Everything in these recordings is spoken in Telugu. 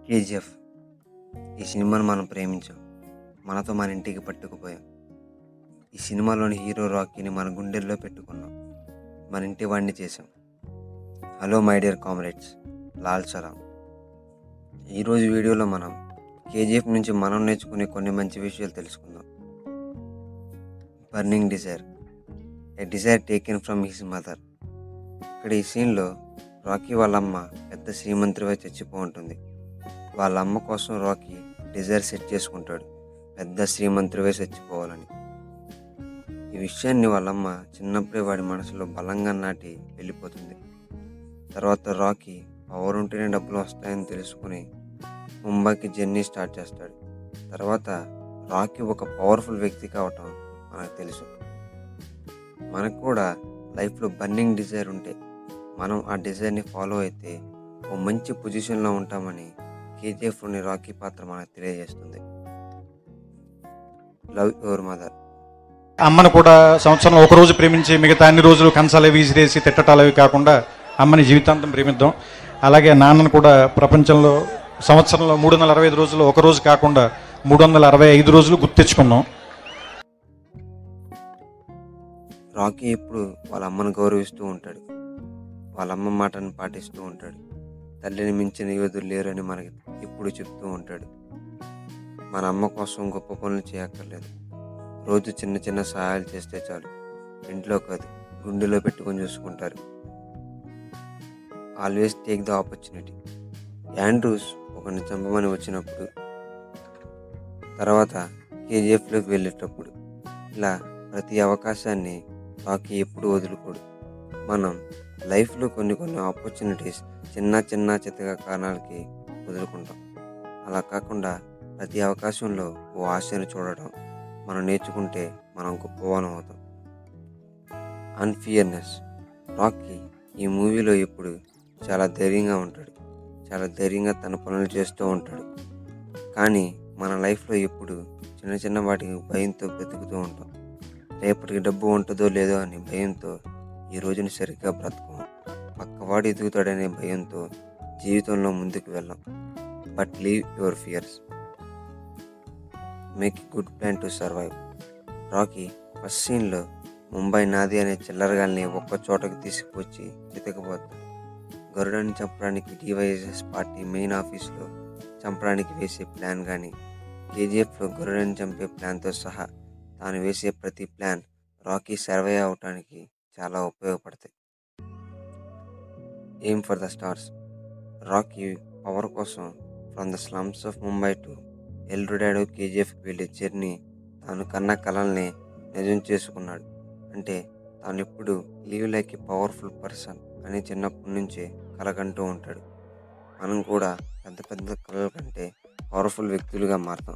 కేజీఎఫ్ ఈ సినిమాను మనం ప్రేమించాం మనతో మన ఇంటికి పట్టుకుపోయాం ఈ సినిమాలోని హీరో రాకీని మన గుండెల్లో పెట్టుకున్నాం మన ఇంటి వాడిని చేసాం hello my dear comrades lal salaam ఈరోజు వీడియోలో మనం కేజీఎఫ్ నుంచి మనం నేర్చుకునే కొన్ని మంచి విషయాలు తెలుసుకుందాం burning desire a desire taken from his mother ఇక్కడ ఈ సీన్లో రాకీ వాళ్ళ అమ్మ పెద్ద శ్రీమంత్రివై చచ్చిపో ఉంటుంది వాళ్ళ అమ్మ కోసం రాకీ డిజైర్ సెట్ చేసుకుంటాడు పెద్ద శ్రీమంత్రివై చచ్చిపోవాలని ఈ విషయాన్ని వాళ్ళమ్మ చిన్నప్పుడే వాడి మనసులో బలంగా నాటి వెళ్ళిపోతుంది తర్వాత రాకీ పవర్ ఉంటేనే డబ్బులు వస్తాయని తెలుసుకుని ముంబైకి జర్నీ స్టార్ట్ చేస్తాడు తర్వాత రాకీ ఒక పవర్ఫుల్ వ్యక్తి కావటం మనకు తెలుసు మనకు కూడా లైఫ్లో బర్నింగ్ డిజైర్ ఉంటే మనం ఆ డిజైర్ని ఫాలో అయితే ఓ మంచి పొజిషన్లో ఉంటామని కేజీఎఫ్లోని రాకీ పాత్ర మనకు తెలియజేస్తుంది లవ్ యువర్ మదర్ అమ్మను కూడా సంవత్సరంలో ఒక రోజు ప్రేమించి మిగతా అన్ని రోజులు కంచాలు విసిరేసి తిట్టటాలు అవి కాకుండా అమ్మని జీవితాంతం ప్రేమిద్దాం అలాగే నాన్నను కూడా ప్రపంచంలో సంవత్సరంలో మూడు వందల అరవై ఐదు రోజులు ఒక రోజు కాకుండా మూడు వందల అరవై ఐదు రోజులు గుర్తించుకున్నాం రాకీ ఎప్పుడు వాళ్ళ అమ్మను గౌరవిస్తూ ఉంటాడు వాళ్ళ అమ్మ మాటను పాటిస్తూ ఉంటాడు తల్లిని మించిన యోధులు లేరని మనకి ఎప్పుడు చెప్తూ ఉంటాడు మన అమ్మ కోసం గొప్ప పనులు చేయక్కర్లేదు రోజు చిన్న చిన్న సహాయాలు చేస్తే చాలు ఇంట్లో కాదు గుండెలో పెట్టుకొని చూసుకుంటారు always take the opportunity Andrews ఒకరిని చంపమని వచ్చినప్పుడు తర్వాత కేజీఎఫ్లోకి వెళ్ళేటప్పుడు ఇలా ప్రతి అవకాశాన్ని రాకీ ఎప్పుడు వదులుకోడు మనం లైఫ్లో కొన్ని కొన్ని ఆపర్చునిటీస్ చిన్న చిన్న చిత్తగా కారణాలకి వదులుకుంటాం అలా కాకుండా ప్రతి అవకాశంలో ఓ ఆశను చూడటం మనం నేర్చుకుంటే మనం గొప్పవానం అవుతాం అన్ఫియర్నెస్ రాకీ ఈ మూవీలో ఇప్పుడు చాలా ధైర్యంగా ఉంటాడు చాలా ధైర్యంగా తన పనులు చేస్తూ ఉంటాడు కానీ మన లైఫ్లో ఎప్పుడు చిన్న చిన్న వాటికి భయంతో బ్రతుకుతూ ఉంటాం రేపటికి డబ్బు ఉంటుందో లేదో అని భయంతో ఈ రోజుని సరిగ్గా బ్రతకం పక్కవాడు ఎదుగుతాడనే భయంతో జీవితంలో ముందుకు వెళ్ళాం but leave your fears make good plan to survive Rocky first సీన్లో ముంబై నాది అనే చిల్లరగాల్ని ఒక్క చోటకి తీసుకువచ్చి వెతకపోతాడు గరుడని చంపడానికి డివైఎస్ఎస్ పార్టీ మెయిన్ ఆఫీస్లో చంపడానికి వేసే ప్లాన్ కానీ కేజీఎఫ్లో గరుడని చంపే ప్లాన్తో సహా తాను వేసే ప్రతి ప్లాన్ రాకీ సర్వే అవటానికి చాలా ఉపయోగపడతాయి aim for the stars Rocky power కోసం from the slums of Mumbai to Eldorado కేజీఎఫ్కి వెళ్ళే జర్నీ తాను కన్న కలల్ని నిజం చేసుకున్నాడు అంటే తాను ఎప్పుడు live like a powerful person అని చిన్నప్పటి నుంచే కలకంటూ ఉంటాడు మనం కూడా పెద్ద పెద్ద కళల కంటే పవర్ఫుల్ వ్యక్తులుగా మారుతాం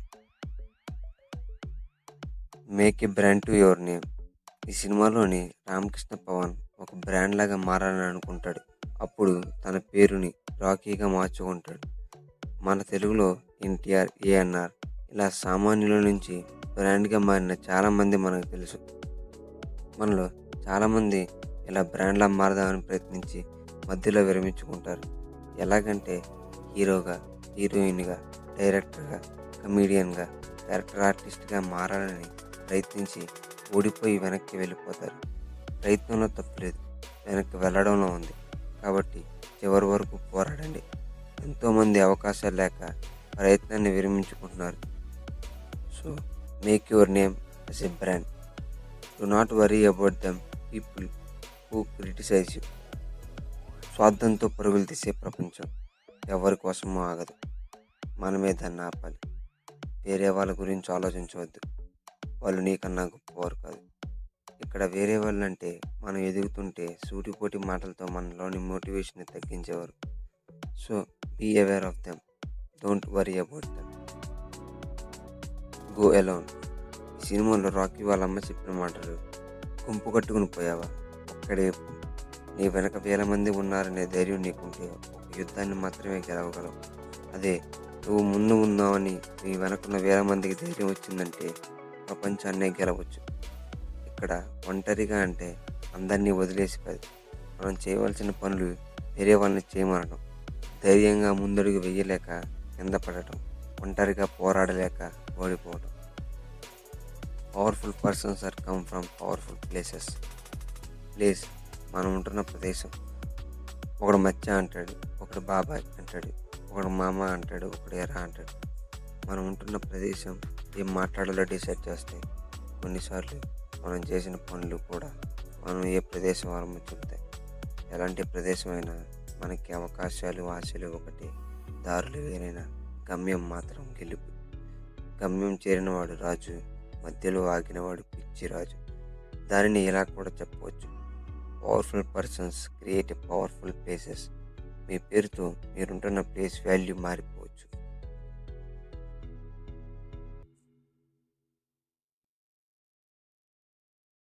make a brand to your name ఈ సినిమాలోని రామకృష్ణ పవన్ ఒక బ్రాండ్ లాగా మారాలని అనుకుంటాడు అప్పుడు తన పేరుని రాకీగా మార్చుకుంటాడు మన తెలుగులో ఎన్టీఆర్ ఏఎన్ఆర్ ఇలా సామాన్యుల నుంచి బ్రాండ్గా మారిన చాలామంది మనకు తెలుసు మనలో చాలామంది ఇలా బ్రాండ్లా మారదామని ప్రయత్నించి మధ్యలో విరమించుకుంటారు ఎలాగంటే హీరోగా హీరోయిన్గా డైరెక్టర్గా కమీడియన్గా క్యారెక్టర్ ఆర్టిస్ట్గా మారాలని ప్రయత్నించి ఓడిపోయి వెనక్కి వెళ్ళిపోతారు ప్రయత్నంలో తప్పులేదు వెనక్కి వెళ్ళడంలో ఉంది కాబట్టి చివరి వరకు పోరాడండి ఎంతోమంది అవకాశాలు లేక ప్రయత్నాన్ని విరమించుకుంటున్నారు so make your name as a brand do not worry about them people who criticise you స్వార్థంతో పరుగులు తీసే ప్రపంచం ఎవరి కోసమో ఆగదు మనమే దాన్ని ఆపాలి వేరే వాళ్ళ గురించి ఆలోచించవద్దు వాళ్ళు నీకన్నా గొప్పవారు కాదు ఇక్కడ వేరే వాళ్ళు అంటే మనం ఎదుగుతుంటే సూటిపోటి మాటలతో మనలోని మోటివేషన్ తగ్గించేవారు so be aware of them don't worry about them go alone ఈ సినిమాలో రాకీ వాళ్ళ అమ్మ చెప్పిన మాటలు గుంపు కట్టుకుని పోయావా ఒక్కడే పో. నీ వెనక వేల మంది ఉన్నారనే ధైర్యం నీకుంటే ఒక యుద్ధాన్ని మాత్రమే గెలవగలవు అదే నువ్వు ముందు ఉన్నావని నీ వెనకున్న వేల మందికి ధైర్యం వచ్చిందంటే ప్రపంచాన్నే గెలవచ్చు ఇక్కడ ఒంటరిగా అంటే అందరినీ వదిలేసి కాదు మనం చేయవలసిన పనులు వేరే వాళ్ళని చేయమనడం ధైర్యంగా ముందడుగు వేయలేక కింద పడటం ఒంటరిగా పోరాడలేక ఓడిపోవడం powerful persons are come from powerful places place మనం ఉంటున్న ప్రదేశం ఒకడు మచ్చ అంటాడు ఒకడు బాబాయ్ అంటాడు ఒకడు మామ అంటాడు ఒకడు ఎరా అంటాడు మనం ఉంటున్న ప్రదేశం ఏం మాట్లాడాలో డిసైడ్ చేస్తాయి కొన్నిసార్లు మనం చేసిన పనులు కూడా మనం ఏ ప్రదేశం వారమో చెప్తాయి ఎలాంటి ప్రదేశమైనా మనకి అవకాశాలు ఆశలు ఒకటి దారులు వేరైనా గమ్యం మాత్రం గెలుపు గమ్యం చేరినవాడు రాజు మధ్యలో ఆగినవాడు పిచ్చి రాజు దానిని ఇలా కూడా చెప్పవచ్చు powerful persons create a powerful places మీ పేరుతో మీరుంటున్న ప్లేస్ వాల్యూ మారిపోతుంది